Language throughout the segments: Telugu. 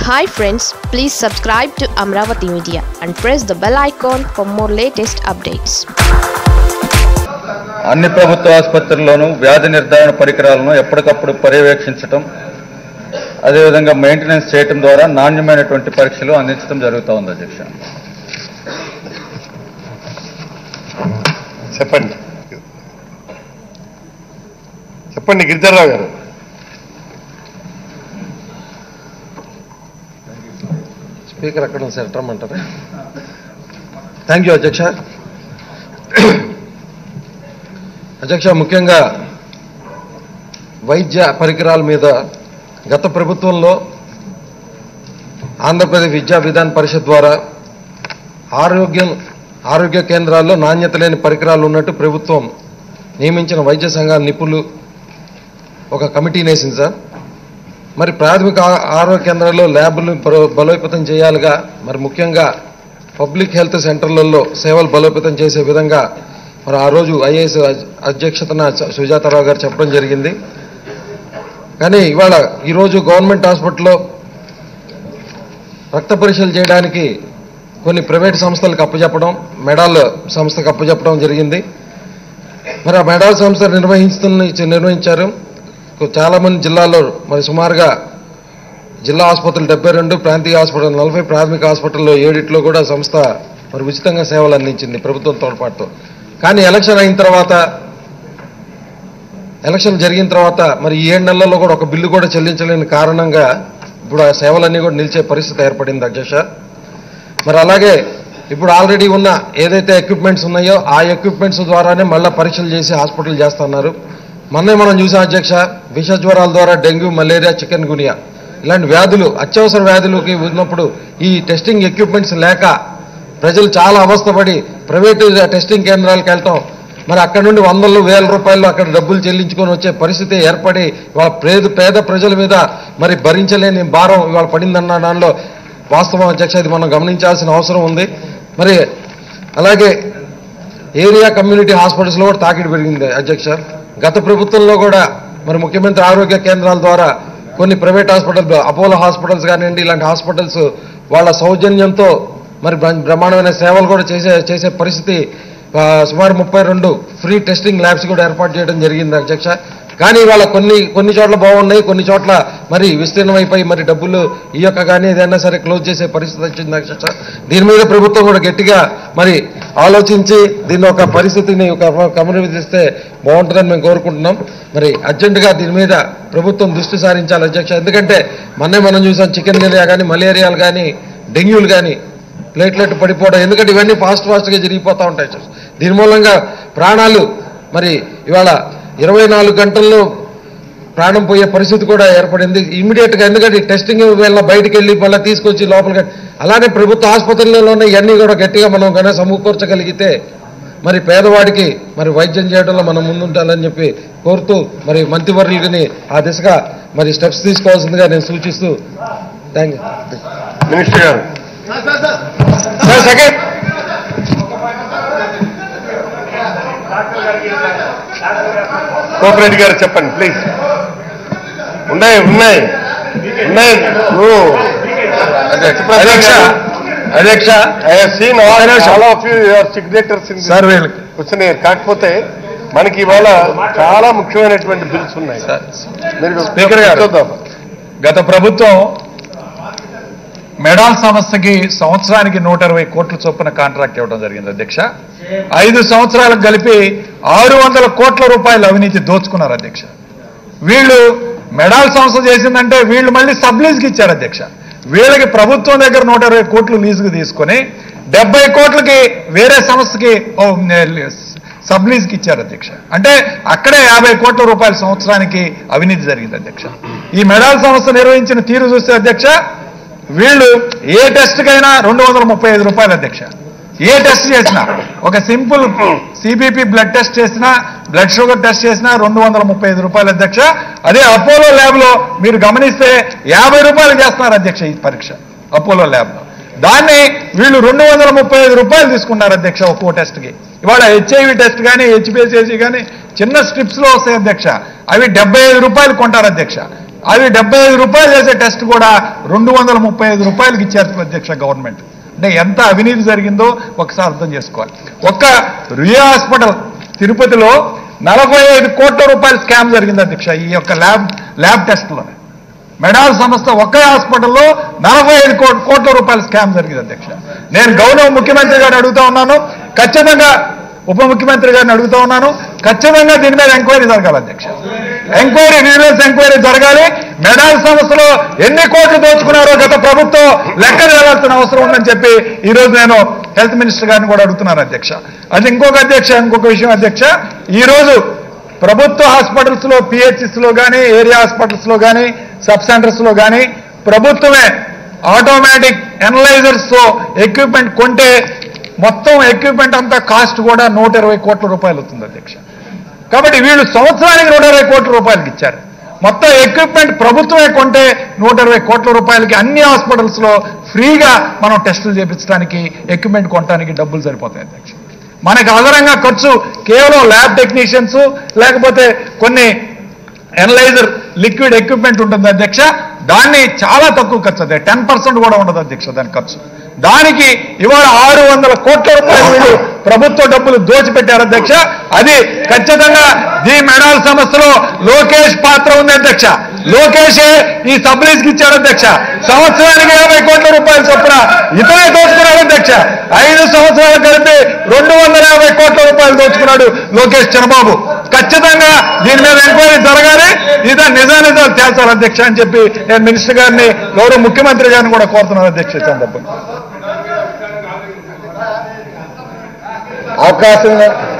Hi friends please subscribe to Amaravati media and press the bell icon for more latest updates అన్ని ప్రభుత్వ ఆసుపత్రుల్లోనూ వ్యాధి నిర్ధారణ పరికరాలను ఎప్పటికప్పుడు పర్యవేక్షించటం అదేవిధంగా మెయింటెనెన్స్ చేయటం ద్వారా నాణ్యమైనటువంటి పరీక్షలు అందించడం జరుగుతూ ఉంది అధ్యక్ష చెప్పండి చెప్పండి గిరిధర్రావు గారు స్పీకర్ అక్కడ ఉంది సార్ రమ్మంటారా థ్యాంక్ యూ అధ్యక్ష అధ్యక్ష ముఖ్యంగా వైద్య పరికరాల మీద గత ప్రభుత్వంలో ఆంధ్రప్రదేశ్ విద్యా విధాన పరిషత్ ద్వారా ఆరోగ్యం ఆరోగ్య కేంద్రాల్లో నాణ్యత లేని పరికరాలు ఉన్నట్టు ప్రభుత్వం నియమించిన వైద్య సంఘాల నిపుణులు ఒక కమిటీని వేసింది సార్ మరి ప్రాథమిక ఆ- ఆరోగ్య కేంద్రాల్లో ల్యాబ్లను బలో- బలోపేతం చేయాలిగా మరి ముఖ్యంగా పబ్లిక్ హెల్త్ సెంటర్లలో సేవలు బలోపేతం చేసే విధంగా మరి ఆ రోజు ఐఏఎస్ అధ్యక్షతన స- సుజాతారావు గారు చెప్పడం జరిగింది కానీ ఇవాళ ఈరోజు గవర్నమెంట్ హాస్పిటల్లో రక్త పరీక్షలు చేయడానికి కొన్ని ప్రైవేట్ సంస్థలకు అప్పచెప్పడం మెడాల్ సంస్థకు అప్పచెప్పడం జరిగింది మరి ఆ మెడాల్ సంస్థ నిర్వహిస్తున్న నిర్వహించారు చాలా మంది జిల్లాల్లో మరి సుమారుగా జిల్లా ఆసుపత్రులు డెబ్బై రెండు ప్రాంతీయ హాస్పిటల్ నలభై ప్రాథమిక హాస్పిటల్లో ఏడిట్లో కూడా సంస్థ మరి ఉచితంగా సేవలు అందించింది ప్రభుత్వం తోడ్పాటుతో కానీ ఎలక్షన్ అయిన తర్వాత ఎలక్షన్ జరిగిన తర్వాత మరి ఈ ఏడు నెలల్లో కూడా ఒక బిల్లు కూడా చెల్లించలేని కారణంగా ఇప్పుడు ఆ సేవలన్నీ కూడా నిలిచే పరిస్థితి ఏర్పడింది అధ్యక్ష మరి అలాగే ఇప్పుడు ఆల్రెడీ ఉన్న ఏదైతే ఎక్విప్మెంట్స్ ఉన్నాయో ఆ ఎక్విప్మెంట్స్ ద్వారానే మళ్ళీ పరీక్షలు చేసి హాస్పిటల్ చేస్తున్నారు మొన్నే మనం చూసాం అధ్యక్ష విష జ్వరాల ద్వారా డెంగ్యూ మలేరియా చికెన్ గునియా ఇలాంటి వ్యాధులు అత్యవసర వ్యాధులకి ఉన్నప్పుడు ఈ టెస్టింగ్ ఎక్విప్మెంట్స్ లేక ప్రజలు చాలా అవస్థపడి ప్రైవేటు టెస్టింగ్ కేంద్రాలకు వెళ్ళటం మరి అక్కడ నుండి వందలు వేల రూపాయలు అక్కడ డబ్బులు చెల్లించుకొని వచ్చే పరిస్థితి ఏర్పడి వాళ్ళ పేద పేద ప్రజల మీద మరి భరించలేని భారం ఇవాళ పడిందన్న దానిలో వాస్తవం అధ్యక్ష ఇది మనం గమనించాల్సిన అవసరం ఉంది మరి అలాగే ఏరియా కమ్యూనిటీ హాస్పిటల్స్లో కూడా తాకిడి పెరిగింది అధ్యక్ష గత ప్రభుత్వంలో కూడా మరి ముఖ్యమంత్రి ఆరోగ్య కేంద్రాల ద్వారా కొన్ని ప్రైవేట్ హాస్పిటల్ అపోలో హాస్పిటల్స్ కానివ్వండి ఇలాంటి హాస్పిటల్స్ వాళ్ళ సౌజన్యంతో మరి బ్ర- బ్రహ్మాండమైన సేవలు కూడా చేసే చేసే పరిస్థితి ఆ, సుమారు ముప్పై రెండు ఫ్రీ టెస్టింగ్ ల్యాబ్స్ కూడా ఏర్పాటు చేయడం జరిగింది అధ్యక్ష కానీ ఇవాళ కొన్ని కొన్ని చోట్ల బాగున్నాయి కొన్ని చోట్ల మరి విస్తీర్ణమైపోయి మరి డబ్బులు ఈ యొక్క కానీ ఏదైనా సరే క్లోజ్ చేసే పరిస్థితి వచ్చింది అధ్యక్ష దీని మీద ప్రభుత్వం కూడా గట్టిగా మరి ఆలోచించి దీన్ని ఒక పరిస్థితిని ఒక కమ్యూనిస్తే బాగుంటుందని మేము కోరుకుంటున్నాం మరి అర్జెంటుగా దీని మీద ప్రభుత్వం దృష్టి సారించాలి అధ్యక్ష ఎందుకంటే మొన్నే మనం చూసాం చికెన్ గునియా కానీ మలేరియాలు కానీ డెంగ్యూలు కానీ ప్లేట్లెట్ పడిపోవడం ఎందుకంటే ఇవన్నీ ఫాస్ట్ ఫాస్ట్గా జరిగిపోతూ ఉంటాయి సార్ దీని మూలంగా ప్రాణాలు మరి ఇవాళ ఇరవై నాలుగు గంటల్లో ప్రాణం పోయే పరిస్థితి కూడా ఏర్పడింది ఇమీడియట్గా ఎందుకంటే టెస్టింగ్ వెళ్ళ బయటికి వెళ్ళి మళ్ళీ తీసుకొచ్చి లోపలికి అలానే ప్రభుత్వ ఆసుపత్రులలోనే ఇవన్నీ కూడా గట్టిగా మనం కనుక సమకూర్చగలిగితే మరి పేదవాడికి మరి వైద్యం చేయడంలో మనం ముందుంటాలని చెప్పి కోరుతూ మరి మంత్రివర్యుడిని ఆ దిశగా మరి స్టెప్స్ తీసుకోవాల్సిందిగా నేను సూచిస్తూ థ్యాంక్ యూ మినిస్టర్ గారు సార్ సెకండ్ కోపరెడ్డి గారు చెప్పండి ప్లీజ్ ఉన్నాయి ఉన్నాయి ఉన్నాయి నువ్వు అధ్యక్ష అధ్యక్ష I have seen all all of you your signatures in sir వీళ్ళకి క్వశ్చన్ కాకపోతే మనకి ఇవాళ చాలా ముఖ్యమైనటువంటి బిల్స్ ఉన్నాయి మీరు స్పీకర్ గారు. చూద్దాం గత ప్రభుత్వం మెడాల్ సంస్థకి సంవత్సరానికి నూట ఇరవై కోట్ల చొప్పున కాంట్రాక్ట్ ఇవ్వడం జరిగింది అధ్యక్ష ఐదు సంవత్సరాలకు కలిపి ఆరు వందల కోట్ల రూపాయలు అవినీతి దోచుకున్నారు అధ్యక్ష వీళ్ళు మెడాల్ సంస్థ చేసిందంటే వీళ్ళు మళ్ళీ సబ్ లీజ్కి ఇచ్చారు అధ్యక్ష వీళ్ళకి ప్రభుత్వం దగ్గర నూట ఇరవై కోట్లు లీజుకు తీసుకొని డెబ్బై కోట్లకి వేరే సంస్థకి ఓ, నే- సబ్ లీజ్కి ఇచ్చారు అధ్యక్ష అంటే అక్కడే యాభై కోట్ల రూపాయల సంవత్సరానికి అవినీతి జరిగింది అధ్యక్ష ఈ మెడాల్ సంస్థ నిర్వహించిన తీరు చూస్తే అధ్యక్ష వీళ్ళు ఏ టెస్ట్కైనా రెండు వందల ముప్పై ఐదు రూపాయలు అధ్యక్ష ఏ టెస్ట్ చేసినా ఒక సింపుల్ సిబిపి బ్లడ్ టెస్ట్ చేసినా బ్లడ్ షుగర్ టెస్ట్ చేసినా రెండు వందల ముప్పై ఐదు రూపాయలు అధ్యక్ష అదే అపోలో ల్యాబ్ లో మీరు గమనిస్తే యాభై రూపాయలు చేస్తున్నారు అధ్యక్ష ఈ పరీక్ష అపోలో ల్యాబ్ లో దాన్ని వీళ్ళు రెండు వందల ముప్పై ఐదు రూపాయలు తీసుకున్నారు అధ్యక్ష ఒక్కో టెస్ట్కి ఇవాళ హెచ్ఐవి టెస్ట్ కానీ హెచ్పిఎస్ఏసి కానీ చిన్న స్ట్రిప్స్ లో వస్తాయి అధ్యక్ష అవి డెబ్బై ఐదు రూపాయలు కొంటారు అధ్యక్ష అవి డెబ్బై ఐదు రూపాయలు చేసే టెస్ట్ కూడా రెండు వందల ముప్పై ఐదు రూపాయలకి ఇచ్చారు అధ్యక్ష గవర్నమెంట్ అంటే ఎంత అవినీతి జరిగిందో ఒకసారి అర్థం చేసుకోవాలి ఒక్క రియా హాస్పిటల్ తిరుపతిలో నలభై ఐదు కోట్ల రూపాయల స్కామ్ జరిగింది అధ్యక్ష ఈ యొక్క ల్యాబ్ ల్యాబ్ టెస్ట్లో మెడాల్ సంస్థ ఒకే హాస్పిటల్లో నలభై ఐదు కో- కోట్ల రూపాయల స్కామ్ జరిగింది అధ్యక్ష నేను గౌరవ ముఖ్యమంత్రి గారిని అడుగుతా ఉన్నాను ఖచ్చితంగా ఉప ముఖ్యమంత్రి గారిని అడుగుతా ఉన్నాను ఖచ్చితంగా దీని మీద ఎంక్వైరీ జరగాలి అధ్యక్ష ఎంక్వైరీ విజిలెన్స్ ఎంక్వైరీ జరగాలి మెడాల్ సంస్థలో ఎన్ని కోట్లు దోచుకున్నారో గత ప్రభుత్వం లెక్క తేవాల్సిన అవసరం ఉందని చెప్పి ఈ రోజు నేను హెల్త్ మినిస్టర్ గారిని కూడా అడుగుతున్నాను అధ్యక్ష అది ఇంకొక అధ్యక్ష ఇంకొక విషయం అధ్యక్ష ఈ రోజు ప్రభుత్వ హాస్పిటల్స్ లో పిహెచ్ఎస్ లో కానీ ఏరియా హాస్పిటల్స్ లో కానీ సబ్ సెంటర్స్ లో కానీ ప్రభుత్వమే ఆటోమేటిక్ ఎనలైజర్స్ తో ఎక్విప్మెంట్ కొంటే మొత్తం ఎక్విప్మెంట్ అంతా కాస్ట్ కూడా నూట ఇరవై కోట్ల రూపాయలు అవుతుంది అధ్యక్ష కాబట్టి వీళ్ళు సంవత్సరానికి నూట ఇరవై కోట్ల రూపాయలకి ఇచ్చారు మొత్తం ఎక్విప్మెంట్ ప్రభుత్వమే కొంటే నూట ఇరవై కోట్ల రూపాయలకి అన్ని హాస్పిటల్స్ లో ఫ్రీగా మనం టెస్టులు చేపించడానికి ఎక్విప్మెంట్ కొనడానికి డబ్బులు సరిపోతాయి అధ్యక్ష మనకి అదనంగా ఖర్చు కేవలం ల్యాబ్ టెక్నీషియన్స్ లేకపోతే కొన్ని ఎనలైజర్ లిక్విడ్ ఎక్విప్మెంట్ ఉంటుంది అధ్యక్ష దాన్ని చాలా తక్కువ ఖర్చు అదే టెన్ పర్సెంట్ కూడా ఉండదు అధ్యక్ష దాని ఖర్చు దానికి ఇవాళ ఆరు వందల కోట్ల రూపాయలు వీళ్ళు ప్రభుత్వ డబ్బులు దోచిపెట్టారు అధ్యక్ష అది ఖచ్చితంగా ది మెడాల్ సంస్థలో లోకేష్ పాత్ర ఉంది అధ్యక్ష లోకేషే ఈ సబ్లీస్కి ఇచ్చాడు అధ్యక్ష సంవత్సరానికి యాభై కోట్ల రూపాయలు చొప్పున ఇతనే దోచుకున్నాడు అధ్యక్ష ఐదు సంవత్సరాలు కలిపి రెండు వందల యాభై కోట్ల రూపాయలు దోచుకున్నాడు లోకేష్ చంద్రబాబు ఖచ్చితంగా దీని మీద ఎంక్వైరీ జరగాలి ఇదే నిజానిజాలు తేల్చాలి అధ్యక్ష అని చెప్పి నేను మినిస్టర్ గారిని గౌరవ ముఖ్యమంత్రి గారిని కూడా కోరుతున్నాను అధ్యక్ష ఈ సందర్భంగా అవకాశం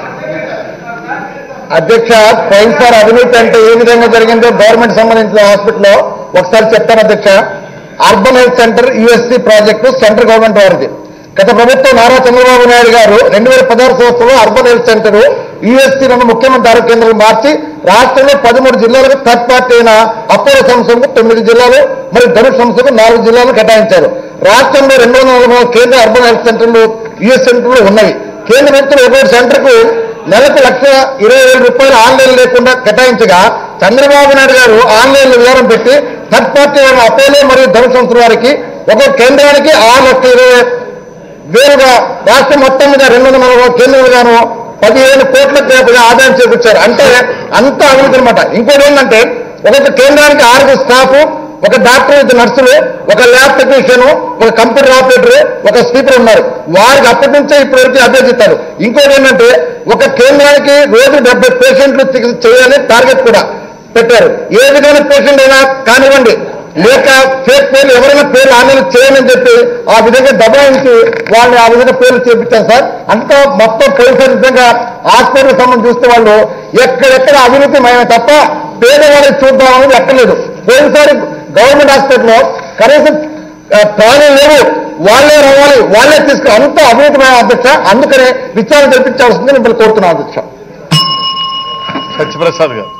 అధ్యక్ష పోయినసారి అవినీతి అంటే ఏ విధంగా జరిగిందో గవర్నమెంట్ సంబంధించిన హాస్పిటల్లో ఒకసారి చెప్తాను అధ్యక్ష urban health centre USC project central government వారిది గత ప్రభుత్వం నారా చంద్రబాబు నాయుడు గారు రెండు వేల పదహారు సంవత్సరంలో అర్బన్ హెల్త్ సెంటర్ యుఎస్సి నుండి ముఖ్యమంత్రి ఆరోగ్య కేంద్రాలు మార్చి రాష్ట్రంలో పదమూడు జిల్లాలకు థర్డ్ పార్టీ అయిన అపోలో సంస్థకు తొమ్మిది జిల్లాలు మరియు ధనుష్ సంస్థకు నాలుగు జిల్లాలు కేటాయించారు రాష్ట్రంలో రెండు వందల నలభై నాలుగు కేంద్ర అర్బన్ హెల్త్ సెంటర్లు యుఎస్ సెంటర్లు ఉన్నాయి కేంద్ర ప్రభుత్వం ఒక్కొక్క సెంటర్కు నెలకు లక్ష ఇరవై వేల రూపాయలు ఆన్లైన్ లేకుండా కేటాయించగా చంద్రబాబు నాయుడు గారు ఆన్లైన్ విధానం పెట్టి థర్డ్ పార్టీ అయిన అపోలో మరియు ధనుష్ సంస్థల వారికి ఒక్కొక్క కేంద్రానికి ఆరు లక్షల ఇరవై వేలుగా రాష్ట్రం మొత్తం మీద రెండు వందల నలభై కేంద్ర విధానం పదిహేను కోట్లకు పైగా ఆదాయం చేకూర్చారు అంటే అంత అవినీతి అనమాట ఇంకోటి ఏంటంటే ఒక్కొక్క కేంద్రానికి ఆరుగురు స్టాఫ్ ఒక డాక్టర్ ఇద్దరు నర్సులు ఒక ల్యాబ్ టెక్నీషియన్ ఒక కంప్యూటర్ ఆపరేటర్ ఒక స్పీకర్ ఉన్నారు వారికి అప్పటి నుంచే ఇప్పటి వరకు అభ్యర్థిస్తారు ఇంకోటి ఏంటంటే ఒక కేంద్రానికి రోజు డెబ్బై పేషెంట్లు చికిత్స చేయాలని టార్గెట్ కూడా పెట్టారు ఏ విధమైన పేషెంట్ అయినా కానివ్వండి లేక ఫేక్ పేర్లు ఎవరైనా పేర్లు ఆన్లైన్ చేయమని చెప్పి ఆ విధంగా దబాయించి వాళ్ళని ఆ విధంగా పేర్లు చేపించారు సార్ అంతా మొత్తం పోలీసులు నిజంగా హాస్పిటల్ సంబంధం చూస్తే వాళ్ళు ఎక్కడెక్కడ అవినీతి మయమే తప్ప పేదవాళ్ళకి చూద్దాం అనేది ఎక్కలేదు పోయినసారి గవర్నమెంట్ హాస్పిటల్లో కనీసం ఆ, ప్రాణాలు లేవు వాళ్ళే రావాలి వాళ్ళే తీసుకు అంత అవినీతిమైన అధ్యక్ష అందుకనే విచారణ జరిపించాల్సింది మిమ్మల్ని కోరుతున్నాను అధ్యక్ష సత్యప్రసాద్ గారు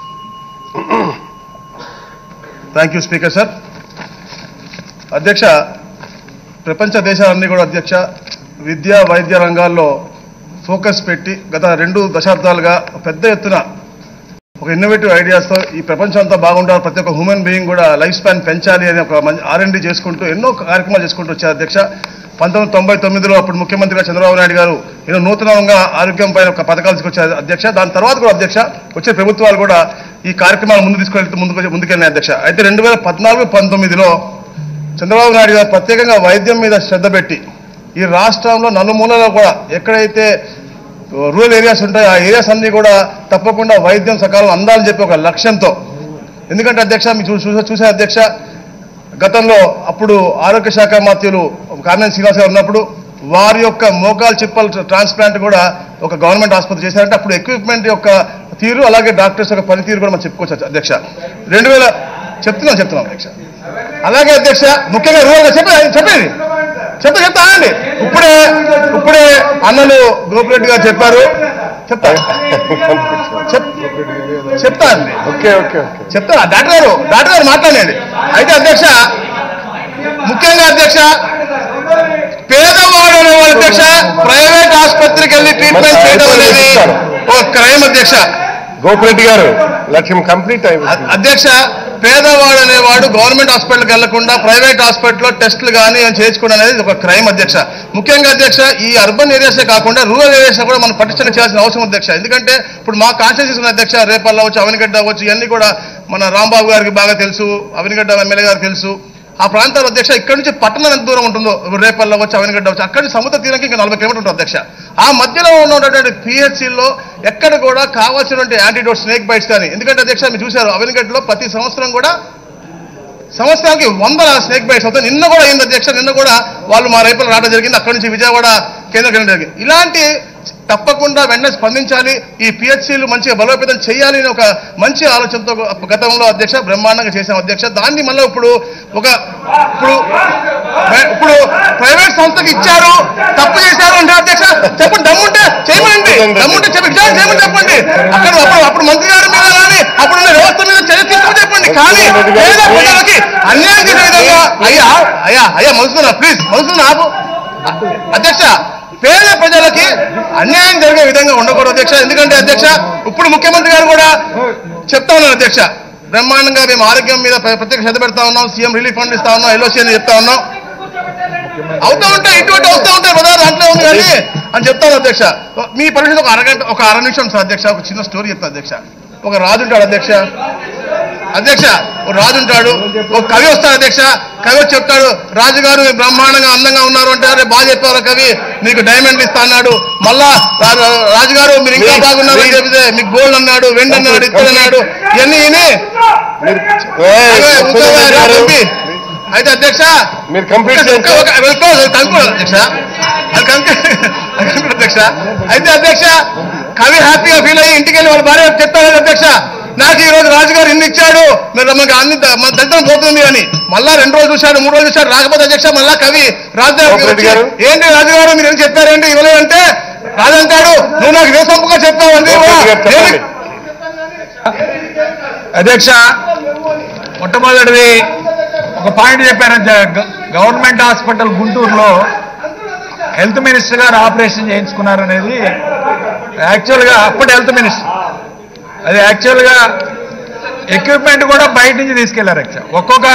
థ్యాంక్ యూ స్పీకర్ సార్ అధ్యక్ష ప్రపంచ దేశాలన్నీ కూడా అధ్యక్ష విద్య వైద్య రంగాల్లో ఫోకస్ పెట్టి గత రెండు దశాబ్దాలుగా పెద్ద ఎత్తున ఒక ఇన్నోవేటివ్ ఐడియాస్తో ఈ ప్రపంచం అంతా బాగుండాలి ప్రతి ఒక్క హ్యూమన్ బీయింగ్ కూడా లైఫ్ స్పాన్ పెంచాలి అనే ఒక మంచి ఆర్ఎండి చేసుకుంటూ ఎన్నో కార్యక్రమాలు చేసుకుంటూ వచ్చారు అధ్యక్ష పంతొమ్మిది తొంభై తొమ్మిదిలో అప్పుడు ముఖ్యమంత్రిగా చంద్రబాబు నాయుడు గారు ఎన్నో నూతనంగా ఆరోగ్యం పైన ఒక పథకాలు తీసుకొచ్చారు అధ్యక్ష దాని తర్వాత కూడా అధ్యక్ష వచ్చే ప్రభుత్వాలు కూడా ఈ కార్యక్రమాలు ముందు తీసుకెళ్తూ ముందుకు ముందుకెళ్ళినాయి అధ్యక్ష అయితే రెండు వేల పద్నాలుగు పంతొమ్మిదిలో చంద్రబాబు నాయుడు గారు ప్రత్యేకంగా వైద్యం మీద శ్రద్ధ పెట్టి ఈ రాష్ట్రంలో నలుమూలలో కూడా ఎక్కడైతే రూరల్ ఏరియాస్ ఉంటాయో ఆ ఏరియాస్ అన్ని కూడా తప్పకుండా వైద్యం సకాలం అందాలని చెప్పి ఒక లక్ష్యంతో ఎందుకంటే అధ్యక్ష మీరు చూ- చూసే చూసే అధ్యక్ష గతంలో అప్పుడు ఆరోగ్య శాఖ మంత్రులు కామినేని శ్రీనివాస్ గారు ఉన్నప్పుడు వారి యొక్క మోకాల్ చిప్పల్ ట్రాన్స్ప్లాంట్ కూడా ఒక గవర్నమెంట్ ఆసుపత్రి చేశారంటే అప్పుడు ఎక్విప్మెంట్ యొక్క తీరు అలాగే డాక్టర్స్ యొక్క పనితీరు కూడా మనం చెప్పుకోవచ్చు అధ్యక్ష రెండు వేల చెప్తున్నాం చెప్తున్నాం అధ్యక్ష అలాగే అధ్యక్ష ముఖ్యంగా రూరల్ చెప్పేది చెప్పేది చెప్తా చెప్తా అండి ఇప్పుడే ఇప్పుడే అన్నలు గోపిరెడ్డి గారు చెప్పారు చెప్తా చెప్- చెప్తా అండి ఓకే ఓకే ఓకే చెప్తా డాక్టర్ గారు డాక్టర్ గారు మాట్లాడండి అయితే అధ్యక్ష ముఖ్యంగా అధ్యక్ష పేదవాడు అనేవాడు అధ్యక్ష ప్రైవేట్ ఆసుపత్రికి వెళ్ళి ట్రీట్మెంట్ చేయడం అనేది ఒక క్రైమ్ అధ్యక్ష గోపిరెడ్డి గారు let him complete. I will. అ- అధ్యక్ష పేదవాడు అనేవాడు గవర్నమెంట్ హాస్పిటల్కి వెళ్లకుండా ప్రైవేట్ హాస్పిటల్లో టెస్టులు కానీ చేయించుకోవడం అనేది ఒక క్రైమ్ అధ్యక్ష ముఖ్యంగా అధ్యక్ష ఈ అర్బన్ ఏరియాసే కాకుండా రూరల్ ఏరియాస్ కూడా మనం పటిష్టంగా చేయాల్సిన అవసరం అధ్యక్ష ఎందుకంటే ఇప్పుడు మా కాన్స్టిట్యూన్సీ ఉన్న అధ్యక్ష రేపల్ల అవ్వచ్చు అవనిగడ్డ అవ్వచ్చు ఇవన్నీ కూడా మన రాంబాబు గారికి బాగా తెలుసు అవనిగడ్డ ఎమ్మెల్యే గారికి తెలుసు ఆ ప్రాంతాల అధ్యక్ష ఇక్కడ నుంచి పట్టణం ఎంత దూరం ఉంటుందో రేపల్ల అవ్వచ్చు అవనిగడ్డ అవ్వచ్చు అక్కడి నుంచి సముద్ర తీరానికి ఇంకా నలభై కిలోమీటర్ ఉంటుంది అధ్యక్ష ఆ మధ్యలో ఉన్నటువంటి పిహెచ్సిలో ఎక్కడ కూడా కావాల్సినటువంటి యాంటీడోట్ స్నేక్ బైట్స్ కానీ ఎందుకంటే అధ్యక్ష మీరు చూశారు అవనిగడ్డలో ప్రతి సంవత్సరం కూడా సంవత్సరానికి వందల స్నేక్ బైట్స్ అవుతాయి నిన్న కూడా అయింది అధ్యక్ష నిన్న కూడా వాళ్ళు మా రైతులు రావడం జరిగింది అక్కడి నుంచి విజయవాడ కేంద్ర కేంద్రం జరిగింది ఇలాంటి తప్పకుండా వెంటనే స్పందించాలి ఈ పిహెచ్సీలు మంచిగా బలోపేతం చేయాలి అని ఒక మంచి ఆలోచనతో గతంలో అధ్యక్ష బ్రహ్మాండంగా చేశాం అధ్యక్ష దాన్ని మళ్ళీ ఇప్పుడు ఒక ఇప్పుడు ఇప్పుడు ప్రైవేట్ సంస్థకి ఇచ్చారు తప్పు చేశారు అంటే అధ్యక్ష చెప్పండి దమ్ముంటే చేయమండి దమ్ముంటే చెప్పి విచారణ చేయమని చెప్పండి అక్కడ అప్పుడు అప్పుడు మంత్రి గారి మీద కానీ అప్పుడు ఉన్న వ్యవస్థ మీద చర్య తీసుకోమని చెప్పండి కానీ పేద ప్రజలకి అన్యాయం చేసే విధంగా అయ్యా అయ్యా అయ్యా మధుసూదన ప్లీజ్ మధుసూదన ఆపు అధ్యక్ష పేద ప్రజలకి అన్యాయం జరిగే విధంగా ఉండకూడదు అధ్యక్ష ఎందుకంటే అధ్యక్ష ఇప్పుడు ముఖ్యమంత్రి గారు కూడా చెప్తా ఉన్నారు అధ్యక్ష బ్రహ్మాండంగా మేము ఆరోగ్యం మీద ప్ర- ప్రత్యేక శ్రద్ధ పెడతా ఉన్నాం సీఎం రిలీఫ్ ఫండ్ ఇస్తా ఉన్నాం ఎల్ఓసి అని చెప్తా ఉన్నాం అవుతా ఉంటాయి ఇటువంటి అవుతా ఉంటాయి కదా దాంట్లో ఉంది కానీ అని చెప్తాను అధ్యక్ష మీ పరిస్థితి ఒక అరగంట ఒక అర నిమిషం సార్ అధ్యక్ష ఒక చిన్న స్టోరీ చెప్తా అధ్యక్ష ఒక రాజు ఉంటాడు అధ్యక్ష అధ్యక్ష ఒక రాజు ఉంటాడు ఒక కవి వస్తాడు అధ్యక్ష కవి వచ్చి చెప్తాడు రాజుగారు మీరు బ్రహ్మాండంగా అందంగా ఉన్నారు అంటే "అరే, బాగా చెప్పారు కవి మీకు డైమండ్ ఇస్తా అన్నాడు మళ్ళా రా- రా- రాజుగారు మీరు ఇంకా బాగున్నారు అని చెప్తే మీకు గోల్డ్ అన్నాడు వెండి అన్నాడు ఇత్తడి అన్నాడు ఇవన్నీ విని Hey, అదే, ఉత్తరాలు గారు, పంపి. అయితే అధ్యక్ష మీరు కంప్లీట్ ఒక- చేయండి ఒక- వెళ్ళిపో- కనుక్కోవాలి అధ్యక్ష అది కనుక్కో- అది కనుక్కో అధ్యక్ష అయితే అధ్యక్ష కవి హ్యాపీగా ఫీల్ అయ్యి ఇంటికి వెళ్ళి వాళ్ళ భార్య చెప్తాను అధ్యక్ష నాకు ఈ రోజు రాజుగారు ఇన్ని ఇచ్చాడు మీరు మనకి అన్ని ద- మన దళితం పోతుంది అని మళ్ళా రెండు రోజులు చూశాడు మూడు రోజులు చూశాడు రాకపోతే అధ్యక్ష మళ్ళా కవి రాజుగారికి కోపరెడ్డి వచ్చి, గారు. ఏంటి రాజుగారు మీరు ఏం చెప్పారేంటి ఇవ్వలేదంటే రాజు అంటాడు నువ్వు నాకు వేసంపుగా చెప్పావు అంది కోపరెడ్డి గారు చెప్పండి. అధ్యక్ష మొట్టమొదటిది ఒక పాయింట్ చెప్పారు అధ్య- గ- గవర్నమెంట్ హాస్పిటల్ గుంటూరులో హెల్త్ మినిస్టర్ గారు ఆపరేషన్ చేయించుకున్నారు అనేది యాక్చువల్గా అప్పటి హెల్త్ మినిస్టర్ అది యాక్చువల్గా ఎక్విప్మెంట్ కూడా బయట నుంచి తీసుకెళ్లారు యాక్చువల్ ఒక్కొక్క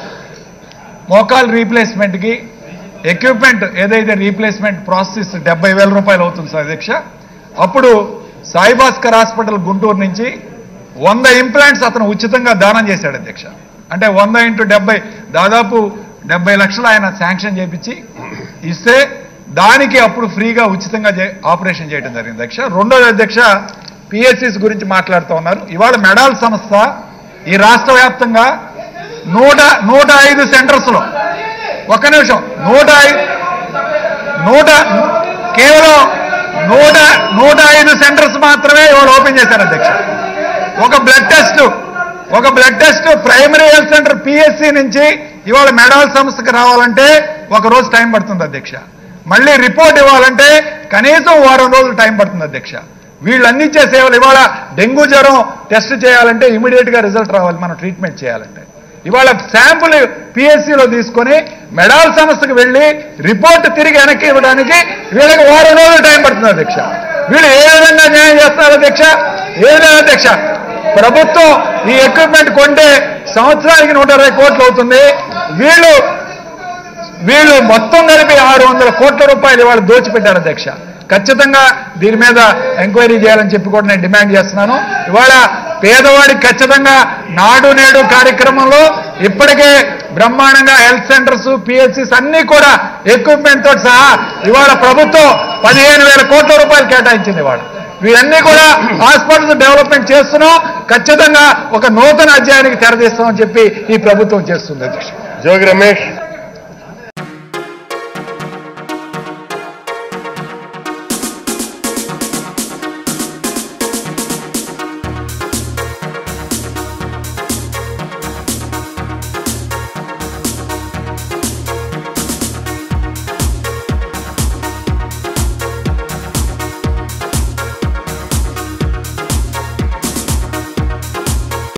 మోకాల్ రీప్లేస్మెంట్కి ఎక్విప్మెంట్ ఏదైతే రీప్లేస్మెంట్ ప్రాసెస్ డెబ్బై వేల రూపాయలు అవుతుంది సార్ అధ్యక్ష అప్పుడు సాయి భాస్కర్ హాస్పిటల్ గుంటూరు నుంచి వంద ఇంప్లాంట్స్ అతను ఉచితంగా దానం చేశాడు అధ్యక్ష అంటే వంద ఇంటూ డెబ్బై దాదాపు డెబ్బై లక్షలు ఆయన శాంక్షన్ చేపించి ఇస్తే దానికి అప్పుడు ఫ్రీగా ఉచితంగా చే- ఆపరేషన్ చేయడం జరిగింది అధ్యక్ష రెండోది అధ్యక్ష పిఎస్సిస్ గురించి మాట్లాడుతూ ఉన్నారు ఇవాళ మెడాల్ సంస్థ ఈ రాష్ట్ర వ్యాప్తంగా నూట నూట ఐదు సెంటర్స్లో ఒక్క నిమిషం నూట ఐదు నూట కేవలం నూట నూట ఐదు సెంటర్స్ మాత్రమే ఇవాళ ఓపెన్ చేశారు అధ్యక్ష ఒక బ్లడ్ టెస్ట్ ఒక blood test primary health centre PSC నుంచి ఇవాళ మెడాల్ సంస్థకి రావాలంటే ఒక రోజు టైం పడుతుంది అధ్యక్ష మళ్ళీ రిపోర్ట్ ఇవ్వాలంటే కనీసం వారం రోజులు టైం పడుతుంది అధ్యక్ష వీళ్ళు అందించే సేవలు ఇవాళ డెంగ్యూ జ్వరం టెస్ట్ చేయాలంటే ఇమీడియట్ గా రిజల్ట్ రావాలి మనం ట్రీట్మెంట్ చేయాలంటే ఇవాళ శాంపుల్ పిఎస్సిలో తీసుకొని మెడాల్ సంస్థకు వెళ్ళి రిపోర్ట్ తిరిగి వెనక్కి ఇవ్వడానికి వీళ్ళకి వారం రోజులు టైం పడుతుంది అధ్యక్ష వీళ్ళు ఏ విధంగా న్యాయం చేస్తారు అధ్యక్ష ఏ విధంగా అధ్యక్ష ప్రభుత్వం ఈ ఎక్విప్మెంట్ కొంటే సంవత్సరానికి నూట ఇరవై కోట్లు అవుతుంది వీళ్ళు వీళ్ళు మొత్తం కలిపి ఆరు వందల కోట్ల రూపాయలు ఇవాళ దోచిపెట్టారు అధ్యక్ష ఖచ్చితంగా దీని మీద ఎంక్వైరీ చేయాలని చెప్పి కూడా నేను డిమాండ్ చేస్తున్నాను ఇవాళ పేదవాడికి ఖచ్చితంగా నాడు నేడు కార్యక్రమంలో ఇప్పటికే బ్రహ్మాండంగా హెల్త్ సెంటర్స్ పిఎస్సిస్ అన్ని కూడా ఎక్విప్మెంట్ తోటి సహా ఇవాళ ప్రభుత్వం పదిహేను వేల కోట్ల రూపాయలు కేటాయించింది ఇవాళ వీరన్నీ కూడా హాస్పిటల్స్ డెవలప్మెంట్ చేస్తున్నాం ఖచ్చితంగా ఒక నూతన అధ్యాయానికి తెరదీస్తామని చెప్పి ఈ ప్రభుత్వం చేస్తుంది అధ్యక్ష జోగి రమేష్